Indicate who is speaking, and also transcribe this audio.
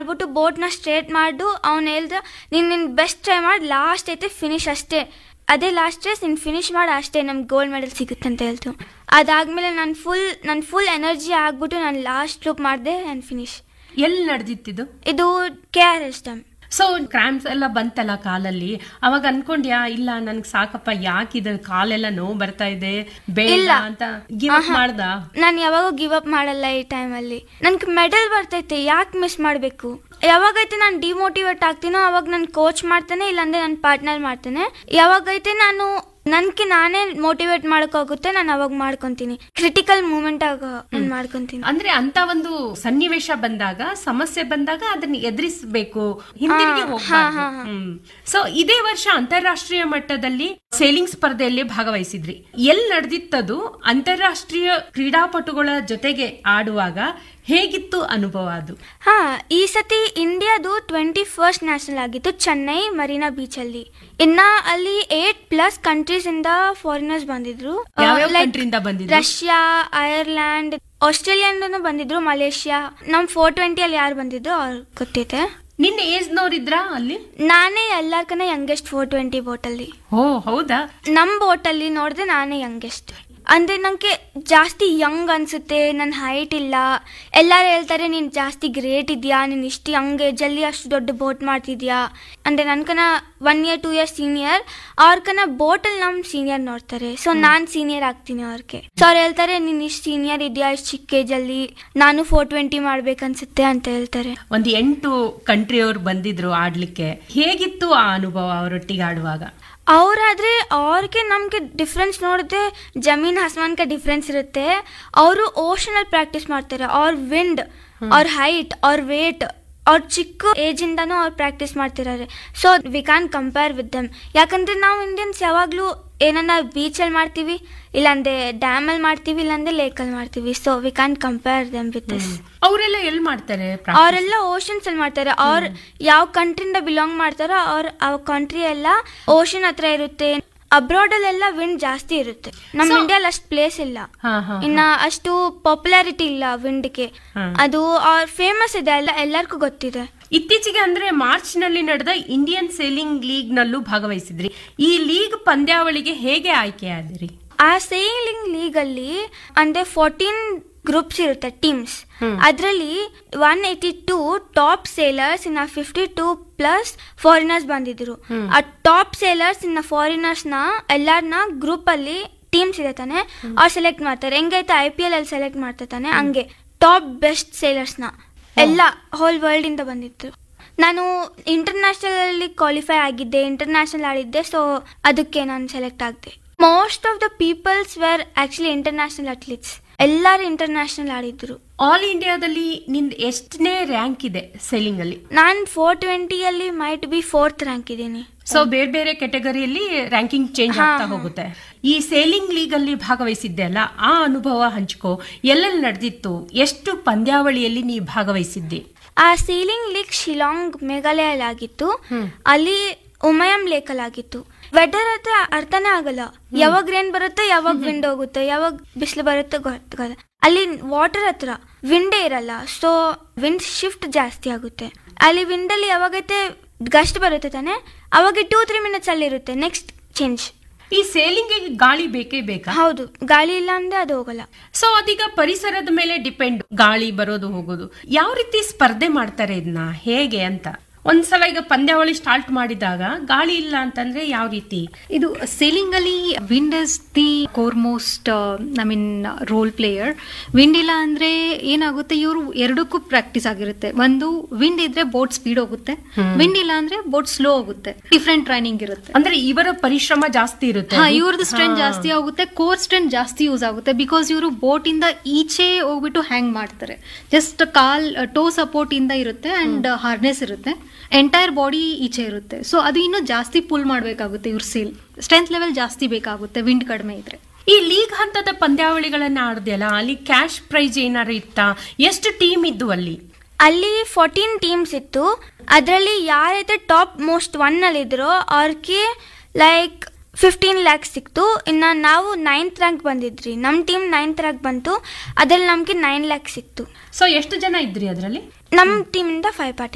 Speaker 1: ಮಾಡ್ಬಿಟ್ಟು ಬೋಟ್ನ ಸ್ಟ್ರೇಟ್ ಮಾಡು ಅವ್ನು ಹೇಳ್ದ ನೀನು ನಿನ್ನ ಬೆಸ್ಟ್ ಟ್ರೈ ಮಾಡಿ ಲಾಸ್ಟ್ ಐತೆ ಫಿನಿಶ್ ಅಷ್ಟೇ ಅದೇ ಲಾಸ್ಟ್ ರೇಸ್ ನೀನು ಫಿನಿಶ್ ಮಾಡಿ ಅಷ್ಟೇ ನಮ್ಗೆ ಗೋಲ್ಡ್ ಮೆಡಲ್ ಸಿಗುತ್ತೆ ಅಂತ ಹೇಳ್ತು ಅದಾದಮೇಲೆ ನಾನು ಫುಲ್ ನನ್ನ ಫುಲ್ ಎನರ್ಜಿ ಆಗ್ಬಿಟ್ಟು ನಾನು ಲಾಸ್ಟ್ ಲೂಪ್ ಮಾಡಿದೆ ನಾನು ಫಿನಿಶ್
Speaker 2: ಎಲ್ಲಿ ನಡೆದಿತ್ತಿದು
Speaker 1: ಇದು K R S dam
Speaker 2: so cramps ಎಲ್ಲ ಬಂತಲ್ಲ ಕಾಲಲ್ಲಿ ಅವಾಗ ಅನ್ಕೊಂಡ್ಯಾ ಇಲ್ಲ ನನ್ಗೆ ಸಾಕಪ್ಪ ಯಾಕಿದ ಕಾಲೆಲ್ಲ ನೋವು ಬರ್ತಾ ಇದೆ ಬೇಡ
Speaker 1: ಇಲ್ಲ.
Speaker 2: ಅಂತ ಗಿವ್ ಅಪ್ ಮಾಡ್ದ
Speaker 1: ನಾನು ಯಾವಾಗೂ ಗಿವ್ ಅಪ್ ಮಾಡಲ್ಲ ಈ ಟೈಮಲ್ಲಿ ನನ್ಗೆ ಮೆಡಲ್ ಬರ್ತೈತೆ ಯಾಕೆ ಮಿಸ್ ಮಾಡಬೇಕು ಯಾವಾಗೈತೆ ನಾನು ಡಿಮೋಟಿವೇಟ್ ಆಗ್ತೀನೋ ಅವಾಗ ನನ್ನ ಕೋಚ್ ಮಾಡ್ತಾನೆ ಇಲ್ಲಾಂದ್ರೆ ನನ್ನ ಪಾರ್ಟ್ನರ್ ಮಾಡ್ತಾನೆ ಯಾವಾಗೈತೆ ನಾನು ನನ್ಗೆ ನಾನೇ ಮೋಟಿವೇಟ್ ಮಾಡೋಕ್ಕಾಗುತ್ತೆ ನಾನು ಅವಾಗ ಮಾಡ್ಕೊಂತೀನಿ ಕ್ರಿಟಿಕಲ್ ಮೂಮೆಂಟ್ ಆಗ ನಾನು ಮಾಡ್ಕೊಂತೀನಿ
Speaker 2: ಅಂದ್ರೆ ಅಂತ ಒಂದು ಸನ್ನಿವೇಶ ಬಂದಾಗ ಸಮಸ್ಯೆ ಬಂದಾಗ ಅದನ್ನ ಎದುರಿಸಬೇಕು ಹಿಂದಿರುಗಿ ಹೋಗ್ಬಾರ್ದು ಸೊ ಇದೇ ವರ್ಷ ಅಂತಾರಾಷ್ಟ್ರೀಯ ಮಟ್ಟದಲ್ಲಿ ಸೇಲಿಂಗ್ ಸ್ಪರ್ಧೆಯಲ್ಲಿ ಭಾಗವಹಿಸಿದ್ರಿ ಎಲ್ಲಿ ನಡೆದಿತ್ತದು ಅಂತಾರಾಷ್ಟ್ರೀಯ ಕ್ರೀಡಾಪಟುಗಳ ಜೊತೆಗೆ ಆಡುವಾಗ ಹೇಗಿತ್ತು ಅನುಭವ ಅದು
Speaker 1: ಹಾ ಈ ಸತಿ ಇಂಡಿಯಾದು ಟ್ವೆಂಟಿ ಫಸ್ಟ್ ನ್ಯಾಷನಲ್ ಆಗಿತ್ತು ಚೆನ್ನೈ ಮರೀನಾ ಬೀಚ್ ಅಲ್ಲಿ ಇನ್ನ ಅಲ್ಲಿ ಏಟ್ ಪ್ಲಸ್ ಕಂಟ್ರೀಸ್ ಇಂದ ಫಾರಿನರ್ಸ್ ಬಂದಿದ್ರು ಆ,
Speaker 2: ಯಾವ್ಯಾವ
Speaker 1: like
Speaker 2: country ಇಂದ ಬಂದಿದ್ರು?
Speaker 1: ರಷ್ಯಾ ಐರ್ಲ್ಯಾಂಡ್ ಆಸ್ಟ್ರೇಲಿಯಾನು ಬಂದಿದ್ರು ಮಲೇಷ್ಯಾ ನಮ್ ಫೋರ್ ಟ್ವೆಂಟಿ ಅಲ್ಲಿ ಯಾರು ಬಂದಿದ್ರು ಅವ್ರು ಗೊತ್ತೈತೆ
Speaker 2: ನಿನ್ನ ಏಜ್ ನವರಿದ್ರ ಅಲ್ಲಿ
Speaker 1: ನಾನೇ ಎಲ್ಲಾರ್ಕನ ಯಂಗೆಸ್ಟ್ ಫೋರ್ ಟ್ವೆಂಟಿ ಬೋಟಲ್ಲಿ
Speaker 2: ಓ ಹೌದಾ
Speaker 1: ನಮ್ ಬೋಟಲ್ಲಿ ನೋಡಿದ್ರೆ ನಾನೇ ಯಂಗೆಸ್ಟ್ ಅಂದ್ರೆ ನಂಗೆ ಜಾಸ್ತಿ ಯಂಗ್ ಅನ್ಸುತ್ತೆ ನನ್ನ ಹೈಟ್ ಇಲ್ಲ ಎಲ್ಲರೂ ಹೇಳ್ತಾರೆ ನೀನ್ ಜಾಸ್ತಿ ಗ್ರೇಟ್ ಇದೆಯಾ ನೀನ್ ಇಷ್ಟು ಯಂಗ್ ಏಜಲ್ಲಿ ಅಷ್ಟು ದೊಡ್ಡ ಬೋಟ್ ಮಾಡ್ತಿದ್ಯಾ ಅಂದ್ರೆ ನನ್ಕನ one year two year senior ಅವ್ರಕನ ಬೋಟಲ್ಲಿ ನಮ್ ಸೀನಿಯರ್ ನೋಡ್ತಾರೆ ಸೊ ನಾನ್ ಸೀನಿಯರ್ ಆಗ್ತೀನಿ ಅವ್ರಿಗೆ ಸೊ ಅವ್ರು ಹೇಳ್ತಾರೆ ನೀನ್ ಇಷ್ಟು ಸೀನಿಯರ್ ಇದೆಯಾ ಇಷ್ಟು ಚಿಕ್ಕ ಏಜಲ್ಲಿ ನಾನು ಫೋರ್ ಟ್ವೆಂಟಿ ಮಾಡ್ಬೇಕನ್ಸುತ್ತೆ ಅಂತ ಹೇಳ್ತಾರೆ
Speaker 2: ಒಂದ್ ಎಂಟು ಕಂಟ್ರಿಯವ್ರು ಬಂದಿದ್ರು ಆಡ್ಲಿಕ್ಕೆ ಹೇಗಿತ್ತು ಆ ಅನುಭವ ಅವರೊಟ್ಟಿಗೆ ಆಡುವಾಗ
Speaker 1: ಅವರಾದ್ರೆ ಅವ್ರಿಗೆ ನಮ್ಗೆ ಡಿಫ್ರೆನ್ಸ್ ನೋಡಿದ್ರೆ ಜಮೀನ್ ಆಸ್ಮಾನ್ಗೆ ಡಿಫ್ರೆನ್ಸ್ ಇರುತ್ತೆ ಅವರು ಓಷನಲ್ಲಿ ಪ್ರಾಕ್ಟೀಸ್ ಮಾಡ್ತಾರೆ ಅವ್ರ ವಿಂಡ್ ಅವ್ರ ಹೈಟ್ ಅವ್ರ ವೇಟ್ ಅವ್ರ ಚಿಕ್ಕ ಏಜ್ ಇಂದಾನು ಅವ್ರು ಪ್ರಾಕ್ಟೀಸ್ ಮಾಡ್ತಿದ್ದಾರೆ so we can compare with them ಯಾಕಂದ್ರೆ ನಾವು ಇಂಡಿಯನ್ಸ್ ಯಾವಾಗ್ಲೂ ಏನನ್ನ ಬೀಚಲ್ಲಿ ಮಾಡ್ತೀವಿ ಇಲ್ಲಾಂದ್ರೆ ಡ್ಯಾಮಲ್ಲಿ ಮಾಡ್ತೀವಿ ಇಲ್ಲಾಂದ್ರೆ ಲೇಕಲ್ಲಿ ಮಾಡ್ತೀವಿ so we can compare them with this
Speaker 2: ಅವರೆಲ್ಲ ಎಲ್ಲಿ ಮಾಡ್ತಾರೆ practice?
Speaker 1: ಅವರೆಲ್ಲ ಓಷನ್ಸ್ ಅಲ್ಲಿ ಮಾಡ್ತಾರೆ ಅವ್ರ ಯಾವ ಕಂಟ್ರಿಯಿಂದ ಬಿಲಾಂಗ್ ಮಾಡ್ತಾರೋ ಅವ್ರ ಆ ಕಂಟ್ರಿ ಎಲ್ಲ ಓಷನ್ ಹತ್ರ ಇರುತ್ತೆ ಅಬ್ರಾಡ್ ಅಲ್ಲೆಲ್ಲ ವಿಂಡ್ ಜಾಸ್ತಿ ಇರುತ್ತೆ ನಮ್ಮ
Speaker 2: So-
Speaker 1: ಇಂಡಿಯಲ್ಲಿ ಅಷ್ಟು ಪ್ಲೇಸ್ ಇಲ್ಲ
Speaker 2: ಹಾ ಹಾ
Speaker 1: ಇನ್ನ ಅಷ್ಟು ಪಾಪ್ಯುಲಾರಿಟಿ ಇಲ್ಲ ವಿಂಡ್ಗೆ
Speaker 2: ಹಾ.
Speaker 1: ಅದು ಅವ್ರ ಫೇಮಸ್ ಇದೆ ಎಲ್ಲ ಎಲ್ಲರಿಗೂ ಗೊತ್ತಿದೆ
Speaker 2: ಇತ್ತೀಚೆಗೆ ಅಂದ್ರೆ ಮಾರ್ಚ್ ನಲ್ಲಿ ನಡೆದ ಇಂಡಿಯನ್ ಸೇಲಿಂಗ್ ಲೀಗ್ ನಲ್ಲೂ ಭಾಗವಹಿಸಿದ್ರಿ ಈ ಲೀಗ್ ಪಂದ್ಯಾವಳಿಗೆ ಹೇಗೆ ಆಯ್ಕೆಯಾದಿರಿ
Speaker 1: ಆ ಸೇಲಿಂಗ್ ಲೀಗ್ ಅಲ್ಲಿ ಅಂದ್ರೆ ಫೋರ್ಟೀನ್ ಗ್ರೂಪ್ಸ್ ಇರುತ್ತೆ ಟೀಮ್ಸ್ ಅದರಲ್ಲಿ one eighty two top sailors ಇನ್ನ ಫಿಫ್ಟಿ ಟೂ ಪ್ಲಸ್ ಫಾರಿನರ್ಸ್ ಬಂದಿದ್ರು ಆ ಟಾಪ್ ಸೇಲರ್ಸ್ ಇನ್ನ ಫಾರಿನರ್ಸ್ ನ ಎಲ್ಲಾರ್ನ ಗ್ರೂಪ್ ಅಲ್ಲಿ ಟೀಮ್ಸ್ ಇದೆ ತಾನೆ ಅವ್ರು ಸೆಲೆಕ್ಟ್ ಮಾಡ್ತಾರೆ ಹೆಂಗೈತೆ ಐ ಪಿ ಎಲ್ ಅಲ್ಲಿ ಸೆಲೆಕ್ಟ್ ಮಾಡ್ತಾರೆ ತಾನೆ ಹಂಗೆ ಟಾಪ್ ಬೆಸ್ಟ್ ಸೇಲರ್ಸ್ ನ ಎಲ್ಲ ಹೋಲ್ ವರ್ಲ್ಡ್ ಇಂದ ಬಂದಿತ್ತು ನಾನು ಇಂಟರ್ನ್ಯಾಷನಲ್ ಅಲ್ಲಿ ಕ್ವಾಲಿಫೈ ಆಗಿದ್ದೆ ಇಂಟರ್ನ್ಯಾಷನಲ್ ಆಡಿದ್ದೆ ಸೊ ಅದಕ್ಕೆ ನಾನು ಸೆಲೆಕ್ಟ್ ಆಗಿದ್ದೆ most of the peoples were actually international athletes ಎಲ್ಲರೂ ಇಂಟರ್ನ್ಯಾಷನಲ್ ಆಡಿದ್ರು
Speaker 2: ಆಲ್ ಇಂಡಿಯಾದಲ್ಲಿ ನಿಂದ್ ಎಷ್ಟನೇ ರ್ಯಾಂಕ್ ಇದೆ ಸೇಲಿಂಗ್ ಅಲ್ಲಿ
Speaker 1: ನಾನು ಫೋರ್ ಟ್ವೆಂಟಿಯಲ್ಲಿ ಮೈಟ್ ಬಿ ಫೋರ್ತ್ ರ್ಯಾಂಕ್ ಇದ್ದೀನಿ
Speaker 2: ಸೊ ಬೇರೆ ಬೇರೆ ಕೆಟಗರಿಯಲ್ಲಿ ರ್ಯಾಂಕಿಂಗ್ ಚೇಂಜ್
Speaker 1: ಹಾ,
Speaker 2: ಆಗ್ತಾ
Speaker 1: ಹಾ.
Speaker 2: ಹೋಗುತ್ತೆ ಈ ಸೇಲಿಂಗ್ ಲೀಗ್ ಅಲ್ಲಿ ಭಾಗವಹಿಸಿದ್ದೆ ಅಲ್ಲ ಆ ಅನುಭವ ಹಂಚ್ಕೋ ಎಲ್ಲೆಲ್ಲಿ ನಡೆದಿತ್ತು ಎಷ್ಟು ಪಂದ್ಯಾವಳಿಯಲ್ಲಿ ನೀ ಭಾಗವಹಿಸಿದ್ದಿ
Speaker 1: ಆ ಸೀಲಿಂಗ್ ಲೀಗ್ ಶಿಲಾಂಗ್ ಮೇಘಾಲಯಲ್ಲಿ ಆಗಿತ್ತು ಅಲ್ಲಿ ಉಮಯಂ ಲೇಕಲ್ ಆಗಿತ್ತು ವೆದರ್ ಹತ್ರ ಅರ್ಥನೇ ಆಗಲ್ಲ ಯಾವಾಗ ರೇನ್ ಬರುತ್ತೆ ಯಾವಾಗ ವಿಂಡ್ ಹೋಗುತ್ತೆ ಯಾವಾಗ ಬಿಸಿಲು ಬರುತ್ತೆ ಗೊತ್ತಾಗಲ್ಲ ಅಲ್ಲಿ ವಾಟರ್ ಹತ್ರ ವಿಂಡೇ ಇರಲ್ಲ ಸೊ ವಿಂಡ್ ಶಿಫ್ಟ್ ಜಾಸ್ತಿ ಆಗುತ್ತೆ ಅಲ್ಲಿ ವಿಂಡಲ್ಲಿ ಯಾವಾಗೈತೆ ಗಸ್ಟ್ ಬರುತ್ತೆ ತಾನೆ ಅವಾಗ ಟೂ ತ್ರೀ ಮಿನಿಟ್ಸ್ ಅಲ್ಲಿ ಇರುತ್ತೆ ನೆಕ್ಸ್ಟ್ ಚೇಂಜ್
Speaker 2: ಈ ಸೇಲಿಂಗ್ ಗಾಳಿ ಬೇಕೇ ಬೇಕಾ
Speaker 1: ಹೌದು ಗಾಳಿ ಇಲ್ಲ ಅಂದ್ರೆ ಅದು ಹೋಗಲ್ಲ
Speaker 2: ಸೊ ಅದೀಗ ಪರಿಸರದ ಮೇಲೆ ಡಿಪೆಂಡ್ ಗಾಳಿ ಬರೋದು ಹೋಗೋದು ಯಾವ ರೀತಿ ಸ್ಪರ್ಧೆ ಮಾಡ್ತಾರೆ ಇದನ್ನ ಹೇಗೆ ಅಂತ ಒಂದ್ಸಲ ಈಗ ಪಂದ್ಯಾವಳಿ ಸ್ಟಾರ್ಟ್ ಮಾಡಿದಾಗ ಗಾಳಿ ಇಲ್ಲ ಅಂತಂದ್ರೆ ಯಾವ ರೀತಿ
Speaker 3: ಇದು ಸೇಲಿಂಗ್ ಅಲ್ಲಿ wind is the core most I mean role player wind ಇಲ್ಲ ಅಂದ್ರೆ ಏನಾಗುತ್ತೆ ಇವರು ಎರಡಕ್ಕೂ ಪ್ರಾಕ್ಟೀಸ್ ಆಗಿರುತ್ತೆ ಒಂದು ವಿಂಡ್ ಇದ್ರೆ ಬೋಟ್ ಸ್ಪೀಡ್ ಹೋಗುತ್ತೆ ವಿಂಡ್ ಇಲ್ಲ ಅಂದ್ರೆ ಬೋಟ್ ಸ್ಲೋ ಹೋಗುತ್ತೆ ಡಿಫ್ರೆಂಟ್ ಟ್ರೈನಿಂಗ್ ಇರುತ್ತೆ
Speaker 2: ಅಂದ್ರೆ ಇವರ ಪರಿಶ್ರಮ ಜಾಸ್ತಿ ಇರುತ್ತೆ
Speaker 3: ಹಾ ಇವ್ರದ್ದು ಸ್ಟ್ರೆಂತ್ ಜಾಸ್ತಿ ಆಗುತ್ತೆ ಕೋರ್ ಸ್ಟ್ರೆಂತ್ ಜಾಸ್ತಿ ಯೂಸ್ ಆಗುತ್ತೆ ಬಿಕಾಸ್ ಇವರು ಬೋಟ್ ಇಂದ ಈಚೆ ಹೋಗ್ಬಿಟ್ಟು ಹ್ಯಾಂಗ್ ಮಾಡ್ತಾರೆ ಜಸ್ಟ್ ಕಾಲ್ ಟೋ ಸಪೋರ್ಟ್ ಇಂದ ಇರುತ್ತೆ ಅಂಡ್ ಹಾರ್ನೆಸ್ ಇರುತ್ತೆ ಎಂಟೈರ್ ಬಾಡಿ ಈಚೆ ಇರುತ್ತೆ ಸೊ ಅದು ಇನ್ನೂ ಜಾಸ್ತಿ ಪುಲ್ ಮಾಡಬೇಕಾಗುತ್ತೆ ಇವ್ರ ಸೀಲ್ ಸ್ಟ್ರೆಂತ್ ಲೆವೆಲ್ ಜಾಸ್ತಿ ಬೇಕಾಗುತ್ತೆ ವಿಂಡ್ ಕಡಿಮೆ ಇದ್ರೆ
Speaker 2: ಈ ಲೀಗ್ ಹಂತದ ಪಂದ್ಯಾವಳಿಗಳನ್ನ ಆಡ್ದೆಯಲ್ಲ ಅಲ್ಲಿ ಕ್ಯಾಶ್ ಪ್ರೈಸ್ ಏನಾರು ಇತ್ತಾ ಎಷ್ಟು ಟೀಮ್ ಇದ್ದು ಅಲ್ಲಿ
Speaker 1: ಅಲ್ಲಿ ಫೋರ್ಟೀನ್ ಟೀಮ್ಸ್ ಇತ್ತು ಅದರಲ್ಲಿ ಯಾರೈತೆ ಟಾಪ್ ಮೋಸ್ಟ್ ಒನ್ ಅಲ್ಲಿ ಇದ್ರೋ ಅವ್ರಿಗೆ ಲೈಕ್ ಫಿಫ್ಟೀನ್ ಲ್ಯಾಕ್ಸ್ ಸಿಕ್ತು ಇನ್ನು ನಾವು ನೈನ್ತ್ ರ್ಯಾಂಕ್ ಬಂದಿದ್ರಿ ನಮ್ಮ ಟೀಮ್ ನೈನ್ತ್ ರ್ಯಾಂಕ್ ಬಂತು ಅದ್ರಲ್ಲಿ ನಮಗೆ ನೈನ್ ಲ್ಯಾಕ್ಸ್ ಸಿಕ್ತು
Speaker 2: ಸೊ ಎಷ್ಟು ಜನ ಇದ್ರಿ ಅದರಲ್ಲಿ
Speaker 1: ನಮ್ಮ ಟೀಮಿಂದ ಫೈವ್ ಪಾರ್ಟಿ